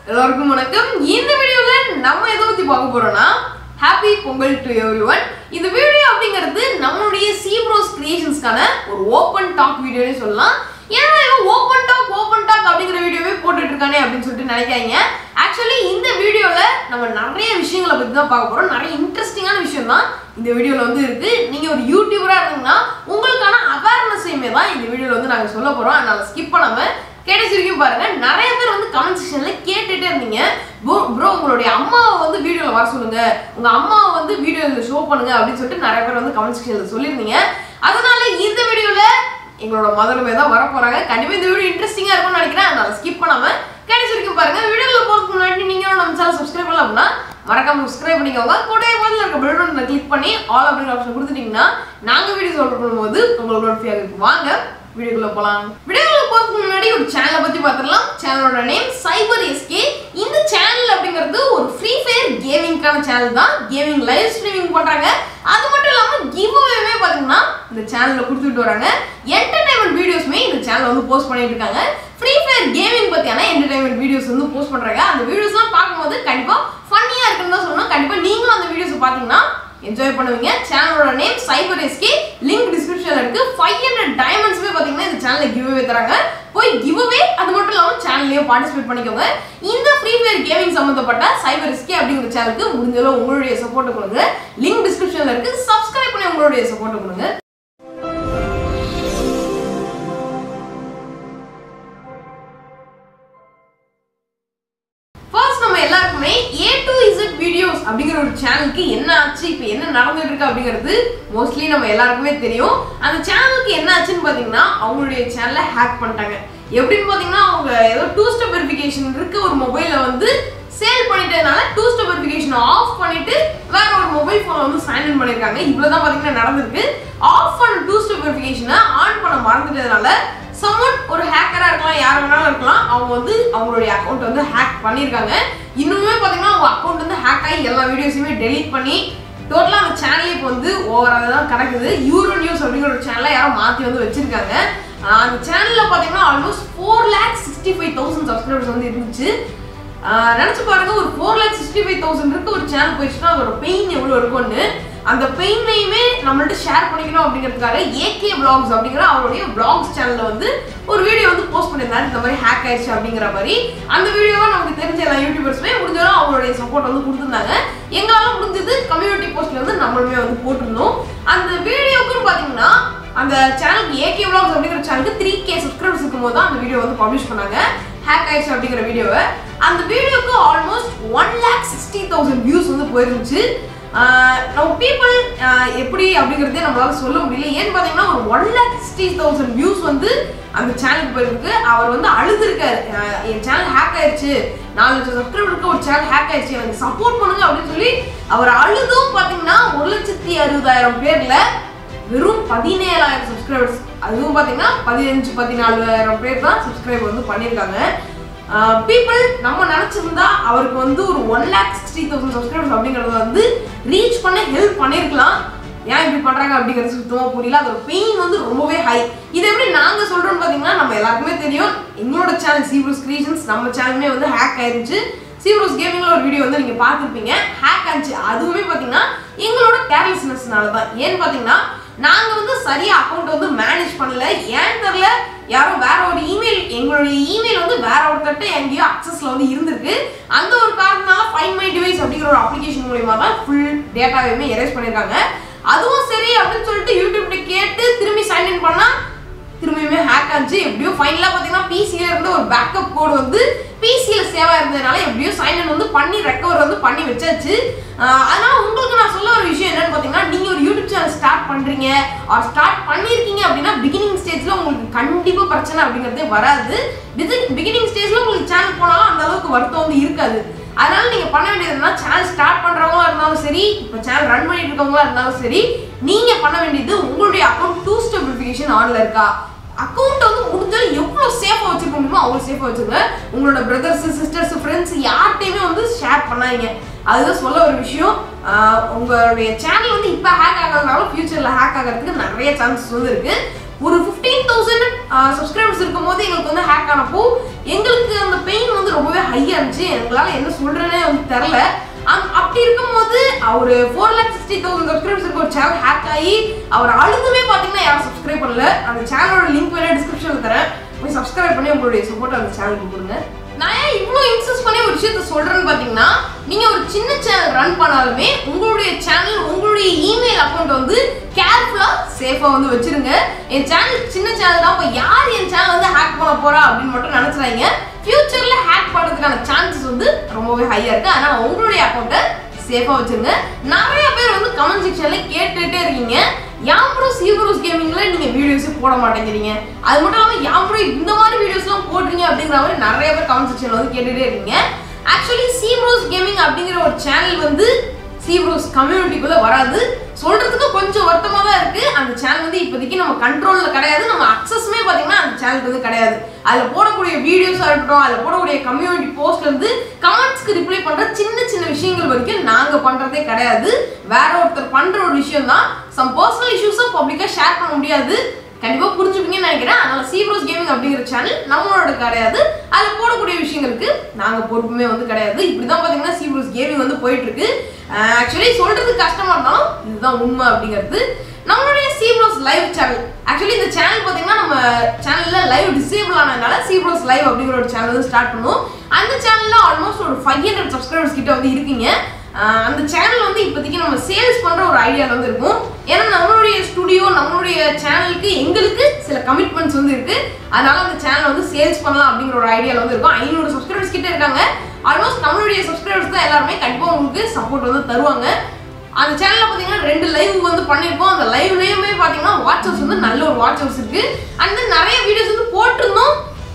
எல்லாருக்கும் வணக்கம் இந்த வீடியோல நம்ம எதை பத்தி பார்க்க போறோம்னா happy Pongal to everyone இந்த வீடியோ அப்படிங்கிறது நம்மளுடைய சீப்ரோஸ் கிரியேஷன்ஸ்க்கான ஒரு ஓப்பன் டாக் வீடியோனே சொல்லலாம் ஏன்னா இவன் ஓப்பன் டாக் ஓப்பன் டாக் அப்படிங்கிற வீடியோவே போட்டுட்டு இருக்கானே அப்படின்னு சொல்லிட்டு நினைக்காதீங்க ஆக்சுவலி இந்த வீடியோல நம்ம நிறைய விஷயங்களை பத்தி தான் பார்க்க போறோம் நிறைய இன்ட்ரெஸ்டிங்கான விஷயம் தான் இந்த வீடியோல வந்து இருக்கு நீங்க ஒரு யூடியூபரா இருந்தீங்கன்னா உங்களுக்கான அவேர்னஸையுமே தான் இந்த வீடியோல வந்து நாங்க சொல்ல போறோம் அதனால ஸ்கிப் பண்ணாம கடைசி வரைக்கும் பாருங்க நிறைய பேர் வந்து கமெண்ட் செக்ஷன்ல கேட்டுட்டே இருந்தீங்க ப்ரோ ப்ரோ உங்களுடைய அம்மாவை வந்து வீடியோல வர சொல்லுங்க உங்க அம்மாவை வந்து வீடியோல ஷோ பண்ணுங்க அப்படின்னு சொல்லிட்டு நிறைய பேர் வந்து கமெண்ட் செக்ஷன்ல சொல்லியிருந்தீங்க அதனால இந்த வீடியோல எங்களோட மதருமே தான் வர போறாங்க கண்டிப்பா இந்த வீடியோ இன்ட்ரெஸ்டிங்கா இருக்கும்னு நினைக்கிறேன் அதனால ஸ்கிப் பண்ணாம கடைசி வரைக்கும் பாருங்க வீடியோல போறதுக்கு முன்னாடி நீங்க நம்ம சேனல் சப்ஸ்கிரைப் பண்ணல அப்படின்னா மறக்காம சப்ஸ்கிரைப் பண்ணிக்கோங்க கூடவே பதில் இருக்க பெல் பட்டனை கிளிக் பண்ணி ஆல் அப்படிங்கிற ஆப்ஷன் கொடுத்துட்டீங்கன்னா நாங்க வீடியோ சொல்ற பண்ணும்போது உங்களுக்கு நோட்டிஃபை ஆகிருக்கு வாங்க வீடியோக்குள்ள போலாம் வீடியோக்குள்ள போறதுக்கு முன்னாடி ஒரு சேனலை பத்தி பார்த்துடலாம் சேனலோட நேம் சைபர் எஸ்கே இந்த சேனல் அப்படிங்கிறது ஒரு ஃப்ரீ ஃபயர் கேமிங்கான சேனல் தான் கேமிங் லைவ் ஸ்ட்ரீமிங் பண்றாங்க அது மட்டும் இல்லாம கிவ் அவேவே பாத்தீங்கன்னா இந்த சேனல்ல கொடுத்துட்டு வராங்க என்டர்டைன்மெண்ட் வீடியோஸ்மே இந்த சேனல்ல வந்து போஸ்ட் பண்ணிட்டு இருக்காங்க ஃப்ரீ ஃபயர் கேமிங் பத்தியான என்டர்டைன்மெண்ட் வீடியோஸ் வந்து போஸ்ட் பண்றாங்க அந்த வீடியோஸ்லாம் பார்க்கும்போது கண்டிப்பா ஃபன்னியா இருக்குன்னு தான் சொல்லணும் கண்டிப்பா நீங்களும் அந்த வீடியோஸ் பாத்தீங்கன்னா என்ஜாய் பண்ணுவீங்க சேனலோட நேம் சைபர் எஸ்கே லிங்க் டிஸ்கிரிப்ஷன்ல இருக்கு ஃபைவ் ஹண்ட்ரட் டைமண்ட்ஸ்மே பாத்தீங்கன்னா இந்த சேனல்ல கிவ் அவே தராங்க போய் கிவ் அவே அது மட்டும் இல்லாம சேனல்லையும் பார்ட்டிசிபேட் பண்ணிக்கோங்க இந்த ஃப்ரீ ஃபயர் கேமிங் சம்பந்தப்பட்ட சைபர் எஸ்கே அப்படிங்கிற சேனலுக்கு முடிஞ்சளவு உங்களுடைய சப்போர்ட் கொடுங்க லிங்க் டிஸ்கிரிப்ஷன்ல இருக்கு சப்ஸ்கிரைப் பண்ணி உங்களுடைய சப்போர்ட் கொடுங்க ஃபர்ஸ்ட் நம்ம எல்லாருக்குமே ஏ டு இசட் வீடியோஸ் அப்படிங்கிற ஒரு சேனலுக்கு என்ன ஆச்சு இப்போ என்ன நடந்துட்டு இருக்கு அப்படிங்கிறது மோஸ்ட்லி நம்ம எல்லாருக்குமே தெரியும் அந்த சேனலுக்கு என்ன ஆச்சுன்னு பார்த்தீங்கன்னா அவங்களுடைய சேனலை ஹேக் பண்ணிட்டாங்க எப்படின்னு பார்த்தீங்கன்னா அவங்க ஏதோ டூ ஸ்டெப் வெரிஃபிகேஷன் இருக்க ஒரு மொபைலை வந்து சேல் பண்ணிட்டதுனால டூ ஸ்டெப் வெரிஃபிகேஷன் ஆஃப் பண்ணிட்டு வேற ஒரு மொபைல் ஃபோனை வந்து சைன் இன் பண்ணிருக்காங்க இவ்வளவுதான் பார்த்தீங்கன்னா நடந்திருக்கு ஆஃப் பண்ண டூ ஸ்டெப் வெரிஃபிகேஷனை ஆன் பண்ண மறந்துட்டதுனால சம்மன் ஒரு ஹேக்கரா இருக்கலாம் யார் வேணாலும் இருக்கலாம் அவங்க வந்து அவங்களுடைய அக்கௌண்ட் வந்து ஹேக் பண்ணியிருக்காங்க இன்னுமே பார்த்தீங்கன்னா அவங்க அக்கௌண்ட் வந்து ஹேக் ஆகி எல்லா வீடியோஸுமே டெலீட் பண்ணி டோட்டலாக அந்த சேனலே இப்போ வந்து ஓவராக தான் கிடக்குது யூரோ நியூஸ் அப்படிங்கிற ஒரு சேனலை யாரோ மாற்றி வந்து வச்சிருக்காங்க ஆஹ் அந்த சேனலில் பார்த்தீங்கன்னா almost four lakh sixty five thousand subscribers வந்து இருந்துச்சு ஆஹ் நினைச்சு பாருங்க ஒரு four lakh sixty five thousand இருக்கு ஒரு சேனல் போயிடுச்சுன்னா அதோட பெயின் எவ்வளோ இருக்கும்னு அந்த பெயினையுமே நம்மள்ட்ட ஷேர் பண்ணிக்கணும் அப்படிங்கிறதுக்காக ஏகே பிளாக்ஸ் அப்படிங்கிற அவருடைய பிளாக்ஸ் சேனல்ல வந்து ஒரு வீடியோ வந்து போஸ்ட் பண்ணியிருந்தாரு இந்த மாதிரி ஹேக் ஆயிடுச்சு அப்படிங்கிற மாதிரி அந்த வீடியோவை நமக்கு தெரிஞ்ச எல்லா யூடியூபர்ஸுமே முடிஞ்சாலும் அவங்களுடைய சப்போர்ட் வந்து கொடுத்துருந்தாங்க எங்களால முடிஞ்சது கம்யூனிட்டி போஸ்ட்ல வந்து நம்மளுமே வந்து போட்டிருந்தோம் அந்த வீடியோக்குன்னு பாத்தீங்கன்னா அந்த சேனலுக்கு ஏகே பிளாக்ஸ் அப்படிங்கிற சேனலுக்கு த்ரீ கே சப்ஸ்கிரைபர்ஸ் இருக்கும்போது தான் அந்த வீடியோ வந்து பப்ளிஷ் பண்ணாங்க ஹேக் ஆயிடுச்சு அப்படிங்கிற வீடியோவை அந்த வீடியோக்கு almost one lakh sixty thousand views வந்து போயிருந்துச்சு நம்ம பீப்புள் எப்படி அப்படிங்கிறதே நம்மளால சொல்ல முடியல ஏன்னு பார்த்தீங்கன்னா ஒரு one lakh sixty thousand views வந்து அந்த சேனலுக்கு போயிருக்கு அவர் வந்து அழுதுருக்காரு ஆஹ் என் சேனல் ஹேக் ஆயிடுச்சு நாலு லட்சம் சப்ஸ்கிரைபருக்கு ஒரு சேனல் ஹேக் ஆயிடுச்சு எனக்கு சப்போர்ட் பண்ணுங்க அப்படின்னு சொல்லி அவர் அழுதும் பார்த்தீங்கன்னா ஒரு லட்சத்தி அறுபதாயிரம் பேர்ல வெறும் பதினேழாயிரம் சப்ஸ்கிரைபர்ஸ் அதுவும் பார்த்தீங்கன்னா பதினஞ்சு பதினாலாயிரம் பேர் தான் சப்ஸ்கிரைப் வந்து பண்ணியிருக்காங்க பீப்புள் நம்ம நினச்சிருந்தா அவருக்கு வந்து ஒரு one lakh sixty thousand subscribers அப்படிங்கிறத வந்து ரீச் பண்ண ஹெல்ப் பண்ணியிருக்கலாம் ஏன் இப்படி பண்றாங்க அப்படிங்கிறது சுத்தமாக புரியல அதோட பெயின் வந்து ரொம்பவே ஹை இது எப்படி நாங்க சொல்றோம்னு பாத்தீங்கன்னா நம்ம எல்லாருக்குமே தெரியும் எங்களோட சேனல் சீப்ரோஸ் கிரியேஷன்ஸ் நம்ம சேனலுமே வந்து ஹேக் ஆயிருச்சு சீப்ரோஸ் கேமிங்ல ஒரு வீடியோ வந்து நீங்க பார்த்துருப்பீங்க ஹேக் ஆச்சு அதுவுமே பாத்தீங்கன்னா எங்களோட கேர்லெஸ்னஸ்னால தான் ஏன்னு பாத்தீங்கன்னா நாங்க வந்து சரியா அக்கௌண்ட் வந்து மேனேஜ் பண்ணல ஏன் தெரியல யாரோ வேற ஒரு இமெயில் எங்களுடைய இமெயில் வந்து வேற ஒருத்தட்ட எங்கேயோ அக்சஸ்ல வந்து இருந்திருக்கு அந்த ஒரு காரணத்தினால ஃபைன் மை டிவைஸ் அப்படிங்கிற ஒரு அப்ளிகேஷன் மூலியமா தான் ஃபுல் டேட்டாவையுமே எரேஸ் பண்ணியிருக்காங்க அதுவும் சரி அப்படின்னு சொல்லிட்டு யூடியூப்ல கேட்டு திரும்பி சைன் இன் பண்ணா திரும்பியுமே ஹேக் ஆச்சு எப்படியோ ஃபைனலாக பார்த்தீங்கன்னா பிசியில் இருந்து ஒரு பேக்கப் கோடு வந்து பிசியில் சேவா இருந்ததுனால எப்படியோ சைன் இன் வந்து பண்ணி ரெக்கவர் வந்து பண்ணி வச்சாச்சு ஆஹ் அதனால உங்களுக்கு நான் சொல்ல ஒரு விஷயம் என்னன்னு பார்த்தீங்கன்னா நீங்கள் ஒரு யூடியூப் சேனல் ஸ்டார்ட் பண்ணுறீங்க ஆர் ஸ்டார்ட் பண்ணியிருக்கீங்க அப்படின்னா பிகினிங் ஸ்டேஜில் உங்களுக்கு கண்டிப்பாக பிரச்சனை அப்படிங்கிறதே வராது பிகினிங் ஸ்டேஜில் உங்களுக்கு சேனல் போனாலும் அந்த அளவுக்கு வருத்தம் வந்து இருக்காது அதனால நீங்க பண்ண வேண்டியது என்ன சேனல் ஸ்டார்ட் பண்றவங்களா இருந்தாலும் சரி இப்போ சேனல் ரன் பண்ணிட்டு இருக்கவங்களா இருந்தாலும் சரி நீங்க பண்ண வேண்டியது உங்களுடைய அக்கௌண்ட் டூ ஸ்டெப் வெரிஃபிகேஷன் ஆன்ல இருக்கா அக்கௌண்ட் வந்து முடிஞ்சாலும் எவ்வளோ சேஃபாக வச்சிருக்க முடியுமோ அவ்வளோ சேஃபாக வச்சுருங்க உங்களோட பிரதர்ஸ் சிஸ்டர்ஸ் ஃப்ரெண்ட்ஸ் யார்கிட்டையுமே வந்து ஷேர் பண்ணாதீங்க அதுதான் சொல்ல ஒரு விஷயம் ஆஹ் உங்களுடைய சேனல் வந்து இப்போ ஹேக் ஆகிறதுனால ஃபியூச்சரில் ஹேக் ஆகிறதுக்கு நிறைய சான்சஸ் வந்து இருக்கு ஒரு ஃபிஃப்டீன் தௌசண்ட் சப்ஸ்கிரைபர்ஸ் இருக்கும்போது எங்களுக்கு வந்து ஹேக் ஆனப்போ எங்களுக்கு அந்த பெயின் வந்து ரொம்பவே ஹையாக இருந்துச்சு சொல்றேனே வந்து தெரில அம்- அப்படி இருக்கும்போது அவர் four lakh sixty thousand subscribers இருக்க ஒரு சேனல் ஹேக் ஆகி அவர் அழுதுமே பார்த்தீங்கன்னா யாரும் சப்ஸ்கிரைப் பண்ணல அந்த சேனலோட லிங்க் வேணா டிஸ்கிரிப்ஷனில் தரேன் போய் சப்ஸ்கிரைப் பண்ணி உங்களுடைய சப்போர்ட் அந்த சேனலுக்கு கொடுங்க நான் ஏன் இவ்வளோ இன்சிஸ்ட் பண்ணி ஒரு விஷயத்த சொல்றேன்னு பார்த்தீங்கன்னா நீங்க ஒரு சின்ன சேனல் ரன் பண்ணாலுமே உங்களுடைய சேனல் உங்களுடைய இமெயில் அக்கௌண்ட் வந்து கேர்ஃபுல்லா சேஃபா வந்து வச்சிருங்க என் சேனல் சின்ன சேனல் தான் இப்போ யார் என் சேனல் வந்து ஹேக் பண்ண போறா அப்படின்னு மட்டும் நினைச்சிடாதீங்க ஃபியூச்சர்ல ஹேக் பண்றதுக்கான சான்சஸ் வந்து ரொம்பவே ஹையா இருக்கு அதனால உங்களுடைய அக்கௌண்ட்டை சேஃபா வச்சிருங்க நிறைய பேர் வந்து கமெண்ட் செக்ஷன்ல கேட்டுட்டே இருக்கீங்க யாம் ப்ரோ சீப்ரோஸ் கேமிங்ல நீங்க வீடியோஸ் போட மாட்டேங்கிறீங்க அது மட்டும் இல்லாம யாம் ப்ரோ இந்த மாதிரி வீடியோஸ்லாம் போடுறீங்க அப்படிங்கிற மாதிரி நிறைய பேர் கமெண்ட் செக்ஷன்ல வந்து கேட்டுட்டே இருக்கீங்க ஆக்சுவலி சீப்ரோஸ் கேமிங் அப்படிங்கிற ஒரு சேனல் வந்து சீப்ரோஸ் கம்யூனிட்டிக்குள்ள வராது சொல்றதுக்கு கொஞ்சம் வருத்தமா தான் இருக்கு அந்த சேனல் வந்து இப்போதைக்கு நம்ம கண்ட்ரோல்ல கிடையாது நம்ம அக்சஸ்மே பாத்தீங்கன்னா அந்த சேனலுக்கு வந்து கிடையாது அதுல போடக்கூடிய வீடியோஸா இருக்கட்டும் அதுல போடக்கூடிய கம்யூனிட்டி போஸ்ட்ல இருந்து கமெண்ட்ஸ்க்கு ரிப்ளை பண்ற சின்ன சின்ன விஷயங்கள் வரைக்கும் நாங்க பண்றதே கிடையாது வேற ஒருத்தர் பண்ற ஒரு விஷயம் தான் சம் பர்சனல் இஷ்யூஸை பப்ளிக்கா ஷேர் பண்ண முடியாது கண்டிப்பா புரிஞ்சுப்பீங்கன்னு நினைக்கிறேன் அதனால சீப்ரோஸ் கேமிங் அப்படிங்கிற சேனல் நம்மளோட கிடையாது அதுல போடக்கூடிய விஷயங்களுக்கு நாங்க பொறுப்புமே வந்து கிடையாது இப்படிதான் பாத்தீங்கன்னா சீப்ரோஸ் கேமிங் வந்து போயிட்டு இருக்கு ஆக்சுவலி சொல்றது கஷ்டமா இருந்தாலும் இதுதான் உண்மை அப்படிங்கிறது நம்மளுடைய சீப்ரோஸ் லைவ் சேனல் ஆக்சுவலி இந்த சேனல் பாத்தீங்கன்னா நம்ம சேனல்ல லைவ் டிசேபிள் ஆனதுனால சீப்ரோஸ் லைவ் அப்படிங்கிற ஒரு சேனல் வந்து ஸ்டார்ட் பண்ணுவோம் அந்த சேனல்ல ஆல்மோஸ்ட் ஒரு ஃபைவ் ஹண்ட்ரட் சப்ஸ்கிரைபர்ஸ் கிட்ட வந்து இருக்கீங்க ஆஹ் அந்த சேனல் வந்து இப்போதைக்கு நம்ம சேல்ஸ் பண்ற ஒரு ஐடியால வந்து இருக்கும் ஏன்னா நம்மளுடைய ஸ்டுடியோ நம்மளுடைய சேனலுக்கு எங்களுக்கு சில கமிட்மெண்ட்ஸ் வந்து இருக்கு அதனால அந்த சேனல் வந்து சேல்ஸ் பண்ணலாம் அப்படிங்கிற ஒரு ஐடியால வந்து இருக்கும் ஐநூறு சப்ஸ்கிரைபர்ஸ் கிட்ட இருக்காங்க ஆல்மோஸ்ட் நம்மளுடைய சப்ஸ்கிரைபர்ஸ் தான் எல்லாருமே கண்டிப்பா உங்களுக்கு சப்போர்ட் வந்து தருவாங்க அந்த சேனல்ல பாத்தீங்கன்னா ரெண்டு லைவ் வந்து பண்ணிருக்கோம் அந்த லைவ்லயுமே பாத்தீங்கன்னா வாட்சர்ஸ் வந்து நல்ல ஒரு வாட்சர்ஸ் இருக்கு அண்ட் நிறைய வீடியோஸ் வந்து போட்டிருந்தோம்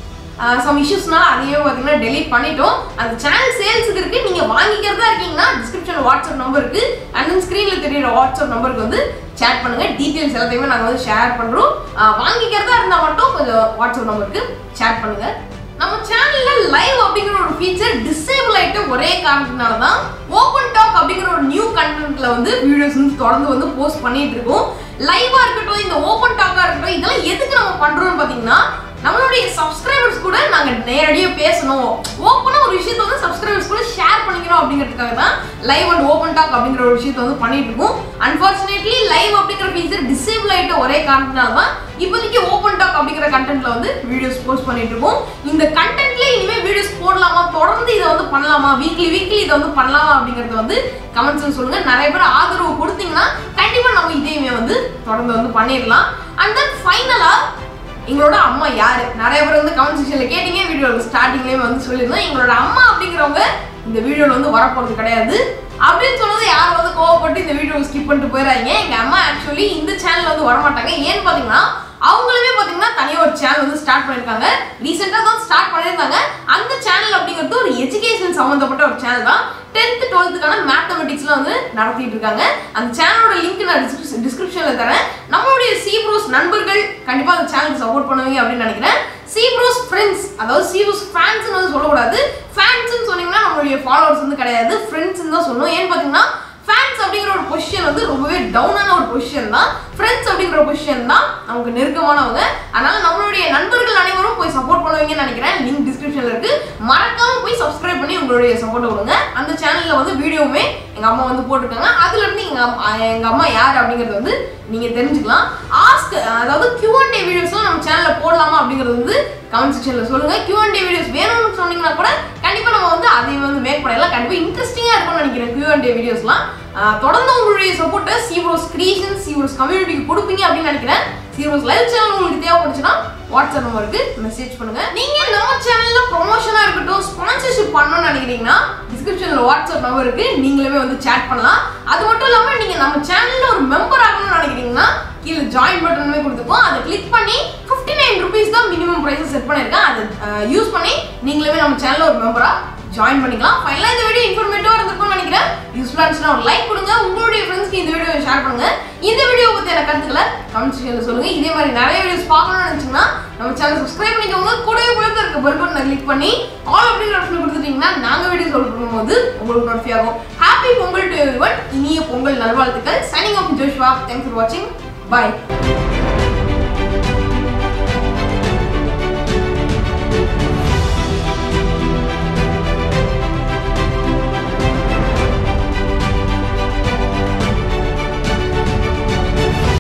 சம் இஷ்யூஸ்னால அதையும் பார்த்தீங்கன்னா டெலீட் பண்ணிட்டோம் அந்த சேனல் சேல்ஸுக்கு இருக்கு நீங்க வாங்கிக்கிறதா இருக்கீங்கன்னா டிஸ்கிரிப்ஷன் வாட்ஸ்அப் நம்பர் இருக்கு அண்ட் தென் ஸ்க்ரீன்ல தெரியுற வாட்ஸ்அப் நம்பருக்கு வந்து சேட் பண்ணுங்க டீடைல்ஸ் எல்லாத்தையுமே நாங்கள் வந்து ஷேர் பண்றோம் ஆஹ் வாங்கிக்கிறதா இருந்தால் மட்டும் கொஞ்சம் வாட்ஸ்அப் நம்பருக்கு சேட் பண்ணுங்க நம்ம சேனல்ல லைவ் அப்படிங்கிற ஒரு ஃபீச்சர் டிசேபிள் ஆயிட்ட ஒரே காரணத்தினால தான் ஓப்பன் டாக் அப்படிங்கிற ஒரு நியூ கண்டென்ட்ல வந்து வீடியோஸ் வந்து தொடர்ந்து வந்து போஸ்ட் பண்ணிட்டு இருக்கோம் லைவா இருக்கட்டும் இந்த ஓப்பன் டாக்கா இருக்கட்டும் இதெல்லாம் எதுக்கு நம்ம பண்றோம்னு பாத்தீங்கன்னா நம்மளுடைய சப்ஸ்கிரைபர்ஸ் கூட நாங்க நேரடியாக பேசணும் ஓப்பனா ஒரு விஷயத்தை வந்து சப்ஸ்கிரைபர்ஸ் கூட ஷேர் பண்ணிக்கிறோம் அப்படிங்கிறதுக்காக தான் லைவ் அண்ட் ஓப்பன் டாக் அப்படிங்கிற ஒரு விஷயத்தை வந்து பண்ணிட்டு இருக்கோம் அன்பார்ச்சுனேட்லி லைவ் அப்படிங்கிற ஃபீச்சர் டிசேபிள் ஆயிட்ட ஒரே காரணத்தினால தான் இப்போதைக்கு ஓப்பன் டாக் அப்படிங்கிற கண்டென்ட்ல வந்து வீடியோஸ் போஸ்ட் பண்ணிட்டு இருக்கோம் இந்த கண்டென்ட்ல இனிமே வீடியோஸ் போடலாமா தொடர்ந்து இதை வந்து பண்ணலாமா வீக்லி வீக்லி இதை வந்து பண்ணலாமா அப்படிங்கறத வந்து கமெண்ட்ஸ்ல சொல்லுங்க நிறைய பேர் ஆதரவு கொடுத்தீங்கன்னா கண்டிப்பா நம்ம இதையுமே வந்து தொடர்ந்து வந்து பண்ணிடலாம் அண்ட் தென் ஃபைனலா எங்களோட அம்மா யாரு நிறைய பேர் வந்து கமெண்ட் செக்ஷன்ல கேட்டீங்க வீடியோல ஸ்டார்டிங்லயே வந்து சொல்லியிருந்தோம் எங்களோட அம்மா அப்படிங்கிறவங்க இந்த வீடியோல வந்து வரப்போறது கிடையாது அப்படின்னு சொன்னது யாரும் வந்து கோவப்பட்டு இந்த வீடியோ ஸ்கிப் பண்ணிட்டு போயிடாதீங்க எங்க அம்மா ஆக்சுவலி இந்த சேனல் வந்து வரமாட்டாங்க ஏன்னு பாத்தீங்கன்னா அவங்களுமே பாத்தீங்கன்னா தனியா ஒரு சேனல் வந்து ஸ்டார்ட் பண்ணிருக்காங்க ரீசெண்டா தான் ஸ்டார்ட் பண்ணிருந்தாங்க அந்த சேனல் அப்படிங்கிறது ஒரு எஜுகேஷன் சம்பந்தப்பட்ட ஒரு சேனல் தான் டென்த் டுவெல்த்துக்கான மேத்தமெட்டிக்ஸ்லாம் வந்து நடத்திட்டு இருக்காங்க அந்த சேனலோட லிங்க் நான் டிஸ்கிரிப்ஷன்ல தரேன் நம்மளுடைய சீப்ரோஸ் நண்பர்கள் கண்டிப்பா அந்த சேனலுக்கு சப்போர்ட் பண்ணுவீங்க அப்படின்னு நினைக்கிறேன் சீப்ரோஸ் ஃப்ரெண்ட்ஸ் அதாவது சீப்ரோஸ் ஃபேன்ஸ் வந்து சொல்லக்கூடாது ஃபேன்ஸ்னு சொன்னீங்கன்னா நம்மளுடைய ஃபாலோவர்ஸ் வந்து கிடையாது ஃப்ரெண்ட்ஸ்னு தான் சொல்லணும் ஏன்னு பார்த்தீங்கன்னா ஃபேன்ஸ் அப்படிங்கிற ஒரு பொசிஷன் வந்து ரொம்பவே டவுனான ஒரு பொசிஷன் தான் ஃப்ரெண்ட்ஸ் அப்படிங்கிற பொசிஷன் தான் நமக்கு நெருக்கமானவங்க அதனால நம்மளுடைய நண்பர்கள் அனைவரும் போய் சப்போர்ட் பண்ணுவீங்கன்னு நினைக்கிறேன் லிங்க் டிஸ்கிரிப்ஷன்ல இருக்கு மறக்காம போய் சப்ஸ்கிரைப் பண்ணி உங்களுடைய சப்போர்ட் கொடுங்க அந்த சேனல்ல வந்து வீடியோவுமே எங்க அம்மா வந்து போட்டிருக்காங்க அதுல இருந்து எங்க அம்மா எங்க அம்மா யார் அப்படிங்கறது வந்து நீங்க தெரிஞ்சுக்கலாம் ஆஸ்க் அதாவது கியூ அண்ட் டே வீடியோஸ்லாம் நம்ம சேனல்ல போடலாமா அப்படிங்கிறது வந்து கமெண்ட் செக்ஷன்ல சொல்லுங்க கியூ அண்ட் டே வீடியோஸ் வேணும்னு சொன்னீங்கன்னா கூட கண்டிப்பா நம்ம வந்து அதையும் வந்து மேக் பண்ணலாம் கண்டிப்பா இன்ட்ரெஸ்டிங்கா இருக்கும்னு நினைக்கிறேன் கியூ அண்ட் டே வீடியோஸ்லாம் ஆஹ் தொடர்ந்து உங்களுடைய சப்போர்ட்டை சீரோஸ் கிரியேஷன் சீரோஸ் கம்யூனிட்டிக்கு கொடுப்பீங்க அப்படின்னு நினைக்கிறேன் சீரோஸ் லைவ் சேனல் உங்களுக்கு தேவைப்படுச்சுன்னா வாட்ஸ்அப் நம்பருக்கு மெசேஜ் பண்ணுங்க நீங்க நம்ம சேனல்ல ப்ரொமோஷனா இருக்கட்டும் ஸ்பான்சர்ஷிப் பண்ணணும்னு நினைக்கிறீங்கன்னா டிஸ்கிரிப்ஷன்ல வாட்ஸ்அப் நம்பர் இருக்கு நீங்களுமே வந்து சேட் பண்ணலாம் அது மட்டும் இல்லாம நீங்க நம்ம சேனல்ல ஒரு மெம்பர் ஆகணும்னு நினைக்கிறீங்கன்னா கீழே ஜாயின் பட்டனுமே கொடுத்துருக்கோம் அதை கிளிக் பண்ணி ஃபிஃப்டி நைன் ருபீஸ் தான் மினிமம் ப்ரைஸ் செட் பண்ணியிருக்கேன் அதை யூஸ் பண்ணி நீங்களுமே நம்ம சேனல்ல ஒரு மெம்பரா ஜாயின் பண்ணிக்கலாம் ஃபைனலாக இந்த வீடியோ இன்ஃபர்மேட்டிவாக இருந்திருக்கும்னு நினைக்கிறேன் யூஸ்ஃபுல்லாக இருந்துச்சுன்னா ஒரு லைக் கொடுங்க உங்களுடைய ஃப்ரெண்ட்ஸ்க்கு இந்த வீடியோ ஷேர் பண்ணுங்க இந்த வீடியோ பற்றி எனக்கு கருத்துக்களை கமெண்ட் செக்ஷனில் சொல்லுங்க இதே மாதிரி நிறைய வீடியோஸ் பார்க்கணும்னு நினச்சிங்கன்னா நம்ம சேனல் சப்ஸ்கிரைப் பண்ணிக்கோங்க கூடவே பக்கத்தில் இருக்க பெல் பட்டனை கிளிக் பண்ணி ஆல் அப்படிங்கிற ஆப்ஷன் கொடுத்துட்டீங்கன்னா நாங்கள் வீடியோ சொல்ல போகும்போது உங்களுக்கு நோட்டிஃபை ஆகும் ஹாப்பி பொங்கல் டு எவ்ரிவன் இனிய பொங்கல் நல்வாழ்த்துக்கள் signing off Joshua thanks for வாட்சிங் பாய்